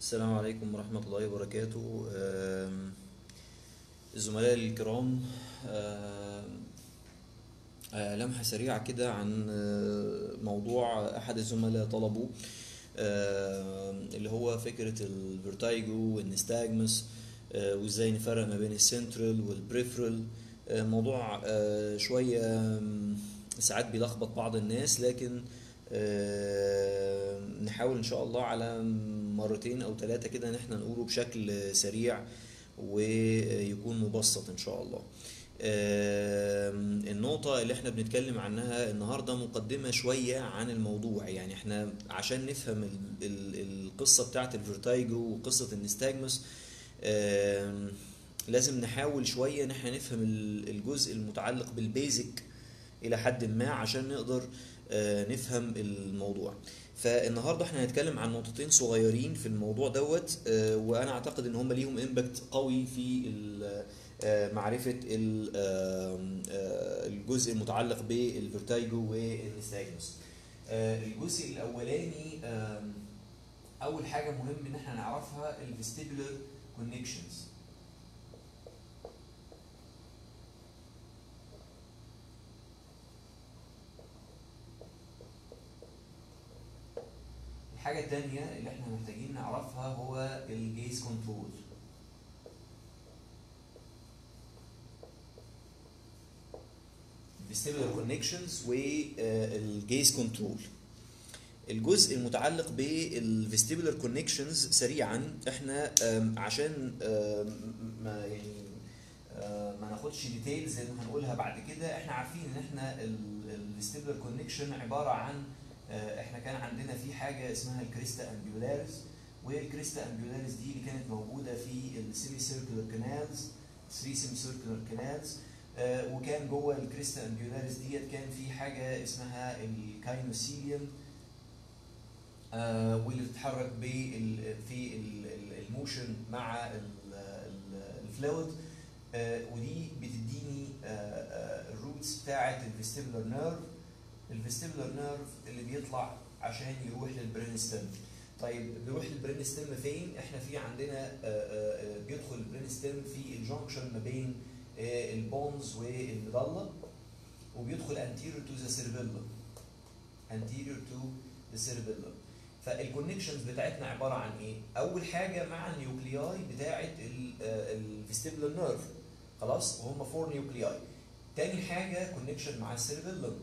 السلام عليكم ورحمة الله وبركاته آم، الزملاء الكرام آم، آه، لمحة سريعة كده عن آه، موضوع أحد الزملاء طلبه آم، اللي هو فكرة الفيرتايجو والنستاجمس آه، وازاي نفرق ما بين السنترال والبريفرال آه، موضوع آه، شوية آم، ساعات بيلخبط بعض الناس لكن آه، نحاول ان شاء الله على مرتين او ثلاثة كده ان احنا نقوله بشكل سريع ويكون مبسط ان شاء الله آم، النقطة اللي احنا بنتكلم عنها النهاردة مقدمة شوية عن الموضوع يعني احنا عشان نفهم ال- ال- القصة بتاعت الفيرتايجو وقصة النستاجمس آم، لازم نحاول شوية ان احنا نفهم ال- الجزء المتعلق بالبيزك الى حد ما عشان نقدر آه، نفهم الموضوع فالنهارده احنا هنتكلم عن نقطتين صغيرين في الموضوع دوت آه، وانا اعتقد ان هم ليهم امباكت قوي في ال- آه، معرفة ال- آم، آه، الجزء المتعلق بالفيرتايجو والنستاجمس آه، الجزء الاولاني آم، اول حاجة مهم ان احنا نعرفها الفيستيبولار كونكشنز الحاجة التانية اللي احنا محتاجين نعرفها هو الجيز كنترول vestibular connections والجيز كنترول الجزء المتعلق بالفيستيبولار كونكشنز سريعا احنا آم، عشان آم، ما يعني آه، ما ناخدش ديتيلز زي ما هنقولها بعد كده احنا عارفين ان احنا الفيستيبولار كونكشن عباره عن آه، احنا كان عندنا في حاجه اسمها الكريستا امبيولاريس والكريستا امبيولاريس دي اللي كانت موجوده في السيمي سيركولار كانالز 3 سيمي سيركولار كانالز وكان جوه الكريستا امبيولاريس ديت كان في حاجه اسمها الكاينوسيليوم آه، واللي بتتحرك بال- في ال- ال- الموشن مع الفلويد ودي بتديني الروتس بتاعه الفيستيبولار نيرف الفيستيبولار نيرف اللي بيطلع عشان يروح للبرين ستيم طيب بيروح للبرين ستيم فين احنا في عندنا آه، آه، آه، بيدخل البرين ستيم في الجنكشن ما بين آه، البونز والمضله وبيدخل anterior to the cerebellum anterior to the cerebellum فالكونكشنز بتاعتنا عباره عن ايه؟ اول حاجه مع النيوكلياي بتاعه الفيستيبولار نيرف خلاص وهم فور نيوكلياي تاني حاجه كونكشن مع السيربيلم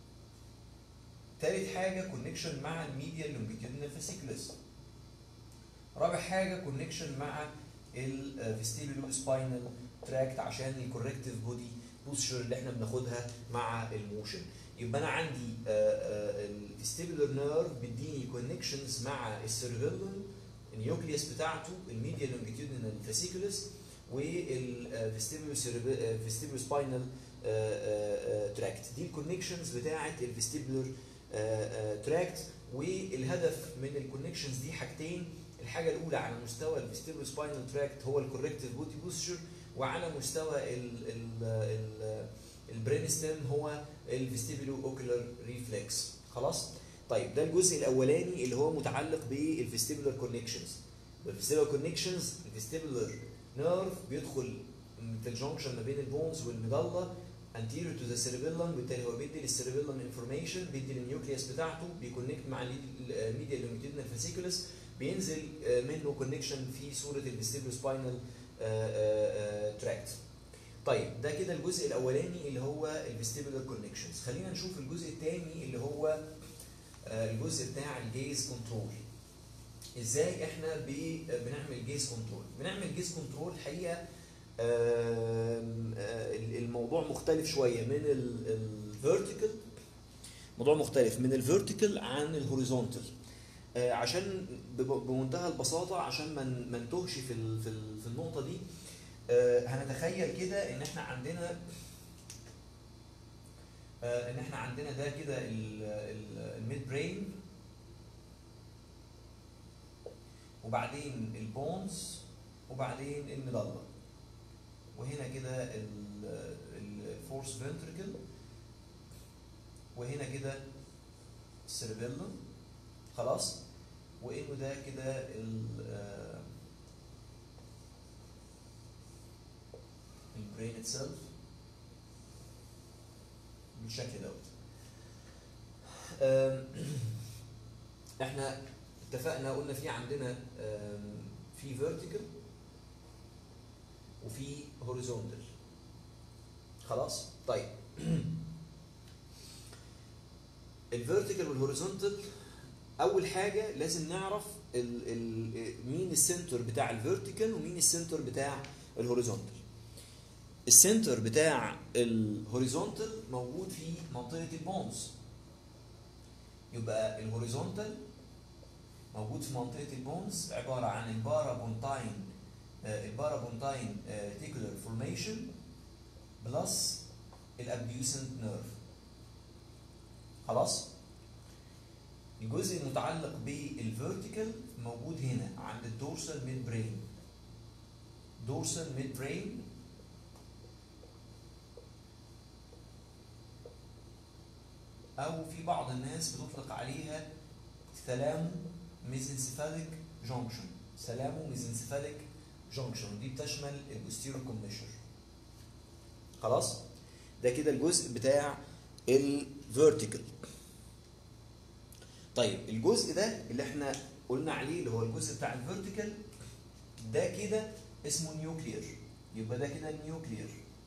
تالت حاجه كونكشن مع الميديا لونجيتيودنال فاسيكولس رابع حاجه كونكشن مع الفيستيبولو سباينال تراكت عشان الكوركتيف بودي بوستشر اللي احنا بناخدها مع الموشن يبقى انا عندي الفيستيبولار نيرف بيديني كونكشنز مع السيربيلم النيوكليوس بتاعته الميديا لونجيتيودنال فاسيكولس والفيستيبولو فيستيبولو سباينال تراكت دي الكونكشنز بتاعه الفيستيبولار تراكت والهدف من الكونكشنز دي حاجتين الحاجه الاولى على مستوى الفيستيبولو سباينال تراكت هو الكوركتيف بودي بوستشر وعلى مستوى ال ال ال البرين ستيم هو الفيستيبولو اوكولار ريفلكس خلاص طيب ده الجزء الاولاني اللي هو متعلق بالفيستيبولار كونكشنز الفيستيبولار كونكشنز الفيستيبولار نيرف بيدخل في الجنكشن ما بين البونز والمضله anterior to the cerebellum بالتالي هو بيدي للسيربيلم انفورميشن بيدي للنيوكليوس بتاعته بيكونكت مع الميديا لونجيتودنال فاسيكولس بينزل آه، منه كونكشن في صوره الفيستيبولو سباينال تراكت طيب ده كده الجزء الاولاني اللي هو الفيستيبولار كونكشنز خلينا نشوف الجزء الثاني اللي هو آه، الجزء بتاع الجيز كنترول ازاي احنا بي- بنعمل جيز كنترول بنعمل جيز كنترول الحقيقه آم، آه، الموضوع مختلف شويه من الفيرتيكال موضوع مختلف من الفيرتيكال عن الهوريزونتال آه، عشان بب- بمنتهى البساطه عشان ما ن- ما نتوهش في ال- في ال- في النقطه دي آه، هنتخيل كده ان احنا عندنا آه، ان احنا عندنا ده كده الميد برين وبعدين البونز وبعدين المضله وهنا كده الفورس فنتريكل وهنا كده السيربيلم خلاص وانه ده كده ال آه، البرين اتسلف بالشكل دوت آم، احنا اتفقنا قلنا في عندنا آم، في فيرتيكال وفي هوريزونتال خلاص طيب الفيرتيكال والهوريزونتال اول حاجه لازم نعرف ال ال مين السنتر بتاع الفيرتيكال ومين السنتر بتاع الهوريزونتال السنتر بتاع الهوريزونتال موجود في منطقه البونز يبقى الهوريزونتال موجود في منطقه البونز عباره عن البارا بونتاين البارا بونتاين ريتيكولار فورميشن بلس الابديوسنت نيرف خلاص الجزء المتعلق بالفيرتيكال موجود هنا عند الدورسال ميد برين دورسال ميد برين او في بعض الناس بتطلق عليها ثلامو ميزنسيفاليك جونكشن ثلامو ميزنسيفاليك جونكشن دي بتشمل البوستيرو كوميشر خلاص ده كده الجزء بتاع الفيرتيكال طيب الجزء ده اللي احنا قلنا عليه اللي هو الجزء بتاع الفيرتيكال ده كده اسمه نيوكلير يبقى ده كده نيوكلير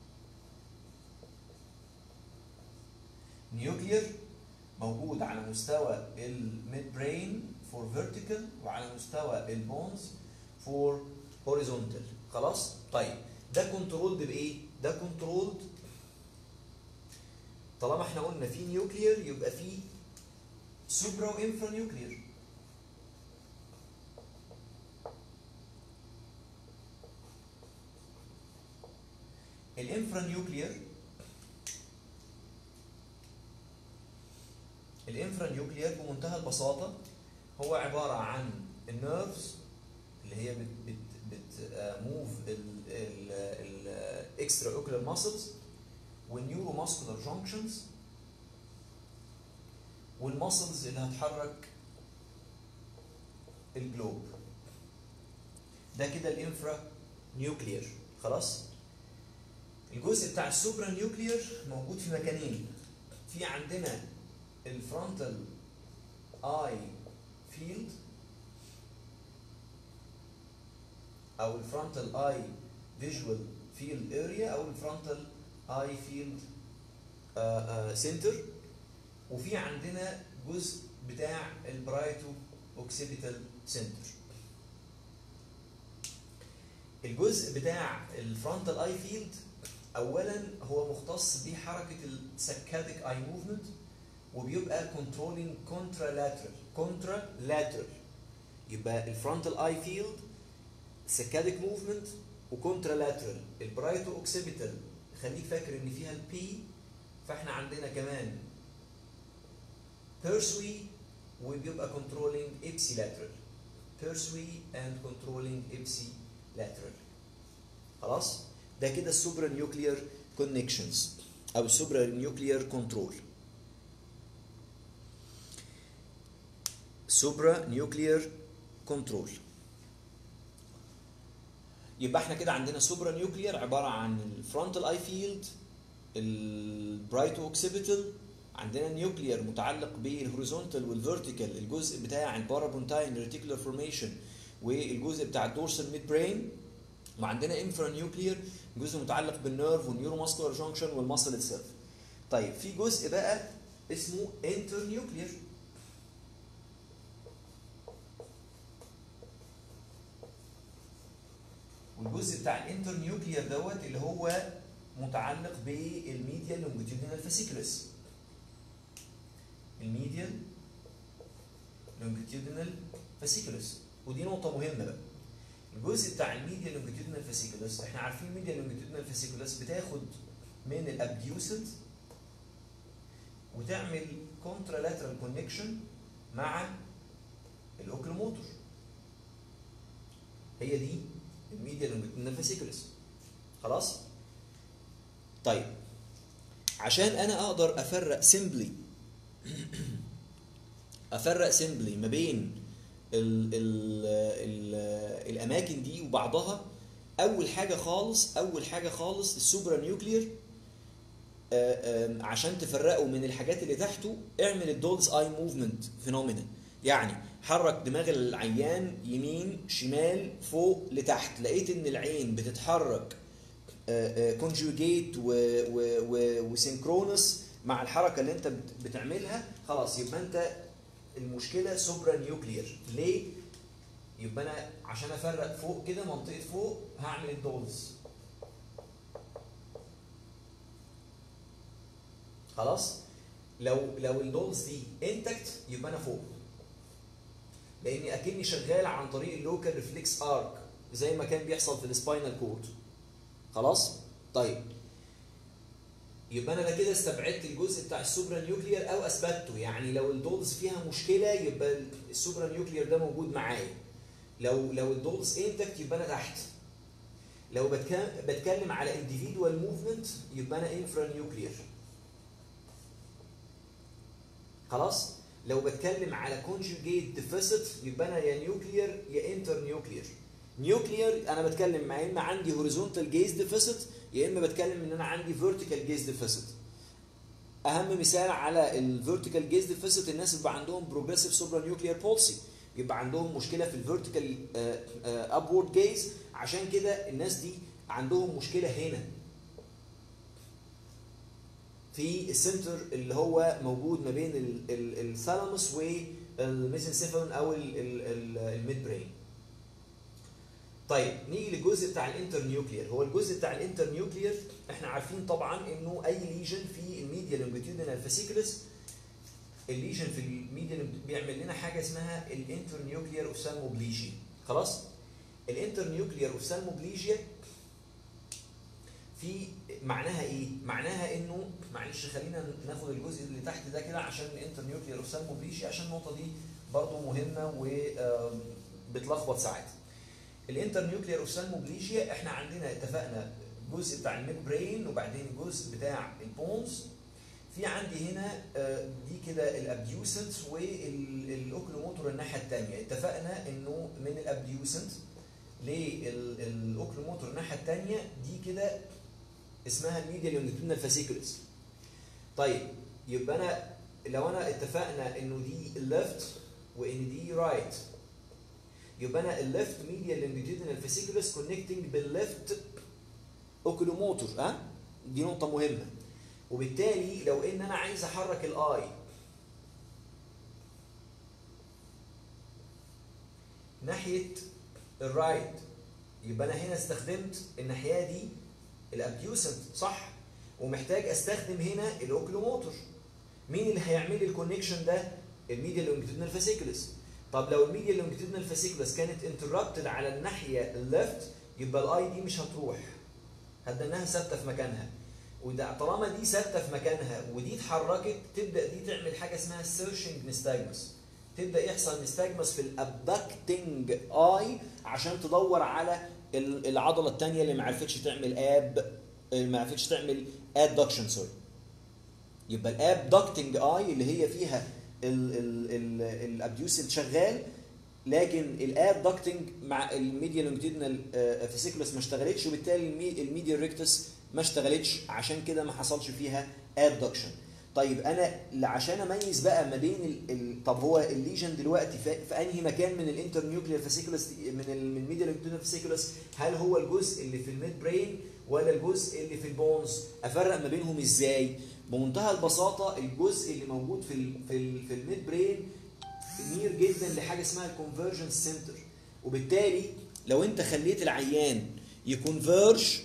نيوكلير موجود على مستوى الميد برين فور فيرتيكال وعلى مستوى البونز فور هوريزونتال خلاص طيب ده كنترولد بايه ده كنترولد طالما احنا قلنا في نيوكلير يبقى في سوبرا وانفرا نيوكلير الانفرا نيوكلير الانفرا نيوكلير بمنتهى البساطه هو عباره عن النيرفز اللي هي بت بت بت موف الاكسترا اوكولار ماسلز والنيورو ماسكولار جانكشنز والماسلز اللي هتحرك الجلوب ده كده الانفرا نيوكلير خلاص الجزء بتاع السوبرا نيوكلير موجود في مكانين في عندنا الفرونتال اي فيلد او الفرونتال اي فيجوال فيلد اريا او الفرونتال اي فيلد سنتر وفي عندنا جزء بتاع البرايتو اوكسيبيتال سنتر الجزء بتاع الفرونتال اي فيلد اولا هو مختص بحركه السكاديك اي موفمنت وبيبقى كنترولينج كونترا لاترال كونترا لاترال يبقى الفرونتال اي فيلد سكاديك موفمنت وكونترا لاترال البرايتو اوكسيبيتال خليك فاكر ان فيها البي فاحنا عندنا كمان بيرسوي وبيبقى كنترولينج ابسي لاترال بيرسوي اند كنترولينج ابسي لاترال خلاص ده كده السوبرا نيوكليير كونكشنز او السوبرا نيوكليير كنترول سوبرا نيوكليير كنترول يبقى احنا كده عندنا سوبرا نيوكليير عباره عن الفرونتال اي فيلد البرايتو اوكسيبيتال عندنا نيوكليير متعلق بالهوريزونتال والفيرتيكال الجزء بتاع البارابونتاين ريتيكولار فورميشن والجزء بتاع الدورسال ميد برين وعندنا انفرا نيوكليير جزء متعلق بالنيرف والنيورو ماسكولار جانكشن والماسل اتسيلف طيب في جزء بقى اسمه انتر نيوكليير والجزء بتاع الانتر نيوكليير دوت اللي هو متعلق بالميديا لونجيتودينال فاسيكولس الميديال لونجيتودينال فاسيكولس ودي نقطة مهمة بقى الجزء بتاع الميديا لونجيتودينال فاسيكولس احنا عارفين الميديا لونجيتودينال فاسيكولس بتاخد من الابديوسنت وتعمل كونترا لاترال كونكشن مع الاوكلوموتور هي دي الميديا لونجيتودينال فاسيكولس خلاص طيب عشان انا اقدر افرق سيمبلي افرق سيمبلي ما بين ال ال ال الاماكن دي وبعضها اول حاجه خالص اول حاجه خالص السوبرا نيوكلير آه، آم، عشان تفرقه من الحاجات اللي تحته اعمل الدولز اي موفمنت فينومينا يعني حرك دماغ العيان يمين شمال فوق لتحت لقيت ان العين بتتحرك كونجوجيت وسينكرونس مع الحركه اللي انت بت- بتعملها خلاص يبقى انت المشكله سوبرا نيوكلير ليه يبقى انا عشان افرق فوق كده منطقه فوق هعمل الدولز خلاص لو لو الدولز دي انتكت يبقى انا فوق لاني اكني شغال عن طريق اللوكال ريفلكس ارك زي ما كان بيحصل في السباينال كورد خلاص طيب يبقى انا ده كده استبعدت الجزء بتاع السوبرا نيوكلير او اثبته يعني لو الدولز فيها مشكله يبقى السوبرا نيوكلير ده موجود معايا لو لو الدولز انتكت يبقى انا تحت لو بتكلم بتكلم على individual movement يبقى انا انفرا نيوكلير خلاص لو بتكلم على conjugate deficit يبقى انا يا نيوكلير يا انتر نيوكلير نيوكلير انا بتكلم مع اما عندي horizontal gaze deficit يا اما بتكلم ان انا عندي vertical gaze deficit اهم مثال على الفيرتيكال جيز ديفيسيت الناس اللي بيبقى عندهم بروجريسيف سوبرا نيوكلير بولسي يبقى عندهم مشكله في الفيرتيكال ابورد جيز عشان كده الناس دي عندهم مشكله هنا في السنتر اللي هو موجود ما بين الثالاموس والميزنسيفالون او الميد برين طيب نيجي للجزء بتاع الانتر نيوكلير هو الجزء بتاع الانتر نيوكلير احنا عارفين طبعا انه اي ليجن في الميديا لونجيتيودينال فاسيكولس الليجن في الميديا بيعمل لنا حاجه اسمها الانتر نيوكلير اوفثالموبليجيا خلاص الانتر نيوكلير اوفثالموبليجيا في معناها ايه معناها انه معلش خلينا ناخد الجزء اللي تحت ده كده عشان الانتر نيوكلير اوفثالموبليجيا عشان النقطه دي برضو مهمه وبتلخبط ساعات الانتر نيوكلير اوفثالموبليجيا احنا عندنا اتفقنا جزء بتاع الميد برين وبعدين جزء بتاع البونز في عندي هنا آه، دي كده الابديوسنت والاوكلوموتور الناحيه الثانيه اتفقنا انه من الابديوسنت للاوكلوموتور الناحيه الثانيه دي كده اسمها الميديا لونجيتودينال فاسيكولس طيب يبقى انا لو انا اتفقنا انه دي الليفت وان دي رايت right. يبقى انا الليفت ميديا لونجيتودينال فاسيكولس كونكتنج بالليفت اوكلوموتور ها أه؟ دي نقطه مهمه وبالتالي لو ان انا عايز احرك الاي ناحيه الرايت يبقى انا هنا استخدمت الناحيه دي الابيوسنت صح ومحتاج استخدم هنا الاوكلوموتور مين اللي هيعمل لي الكونكشن ده الميديا لونجيتودينال فاسيكولس طب لو الميديا لونجيتودينال فاسيكولس كانت انتربتد على الناحيه الليفت يبقى الاي دي مش هتروح هتدناها ثابته في مكانها وده طالما دي ثابته في مكانها ودي اتحركت تبدا دي تعمل حاجه اسمها سيرشنج نستاجمس تبدا يحصل نستاجمس في الابدكتنج اي عشان تدور على العضله الثانيه اللي ما عرفتش تعمل اب ما عرفتش تعمل ادكشن سوري يبقى الابدكتنج اي اللي هي فيها الابديوسنت شغال لكن الابدكتنج مع الميديا لونجيتودينال فيسيكولس ما اشتغلتش وبالتالي الميديا ريكتس ما اشتغلتش عشان كده ما حصلش فيها ادكشن طيب انا عشان اميز بقى ما بين ال ال طب هو الليجن دلوقتي في, في انهي مكان من الانتر نيوكلير فاسيكولس من الميديا لونجيتودينال فاسيكولس هل هو الجزء اللي في الميد برين ولا الجزء اللي في البونز افرق ما بينهم ازاي بمنتهى البساطه الجزء اللي موجود في ال في ال في الميد برين نير جدا لحاجه اسمها الكونفرجنس سنتر وبالتالي لو انت خليت العيان يكونفرج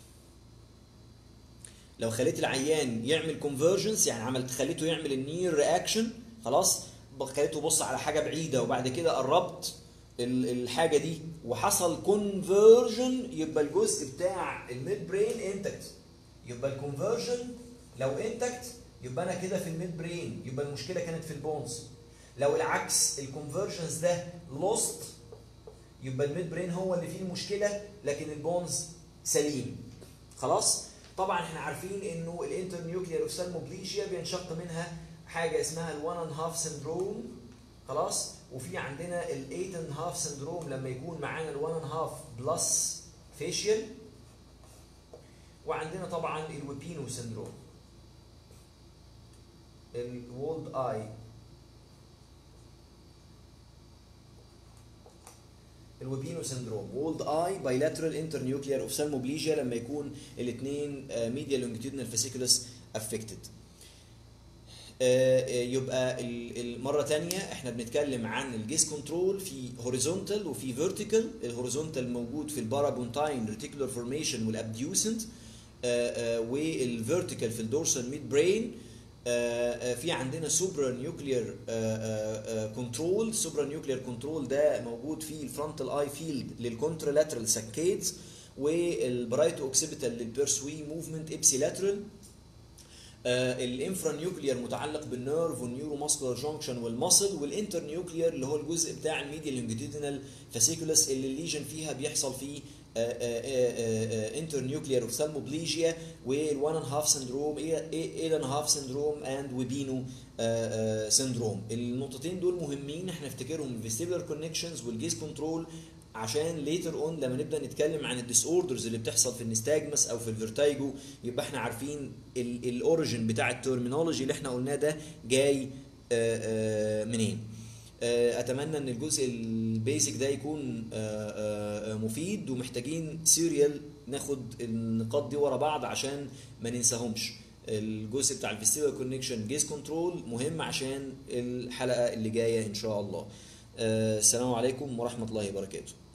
لو خليت العيان يعمل كونفرجنس يعني عملت خليته يعمل النير رياكشن خلاص خليته يبص على حاجه بعيده وبعد كده قربت الحاجه دي وحصل كونفرجن يبقى الجزء بتاع الميد برين انتكت يبقى الكونفرجن لو انتكت يبقى انا كده في الميد برين يبقى المشكله كانت في البونز لو العكس الكونفرجنس ده لوست يبقى الميد برين هو اللي فيه المشكله لكن البونز سليم خلاص طبعا احنا عارفين انه الانتر نيوكليير اوفثالموبليجيا بينشق منها حاجه اسمها الوان اند هاف سندروم خلاص وفي عندنا ال 8 and half syndrome لما يكون معانا ال 1 and half بلس facial وعندنا طبعا الوبينو سندروم الولد اي الوبينو سندروم وولد اي بايلاترال انترنيوكليار اوفثالموبليجيا لما يكون الاثنين ميديا لونجيتودينال فاسيكولس افكتد يبقى ال- المره تانية احنا بنتكلم عن الجيس كنترول في هوريزونتال وفي فيرتيكال الهوريزونتال موجود في البارابونتاين ريتيكولار فورميشن والابديوسنت والفيرتيكال في الدورسال ميد برين في عندنا سوبرا نيوكلير كنترول سوبرا نيوكلير كنترول ده موجود في الفرونتال اي فيلد للكونترالاترال ساكيدز والبرايتو اوكسيبيتال للبيرسوي موفمنت ابسيلاترال الانفرا نيوكلير متعلق بالنيرف والنيورو ماسكولار جونكشن والماسل والانتر نيوكلير اللي هو الجزء بتاع الميديا لونجيتودينال فاسيكولس اللي الليجن فيها بيحصل فيه انتر نيوكلير اوفثالموبليجيا والوان اند هاف سندروم ايد اند هاف سندروم اند وبينو سندروم النقطتين دول مهمين احنا نفتكرهم الفيستيبولار كونكشنز والجيز كنترول عشان ليتر اون لما نبدا نتكلم عن الديس اوردرز اللي بتحصل في النستاجمس او في الفيرتايجو يبقى احنا عارفين الاوريجن بتاع الترمينولوجي اللي احنا قلناه ده جاي آه، آه، منين آه، اتمنى ان الجزء البيزك ده يكون آه، آه، مفيد ومحتاجين سيريال ناخد النقاط دي ورا بعض عشان ما ننساهمش الجزء بتاع الفيستيبل كونكشن جيز كنترول مهم عشان الحلقه اللي جايه ان شاء الله آه، السلام عليكم ورحمه الله وبركاته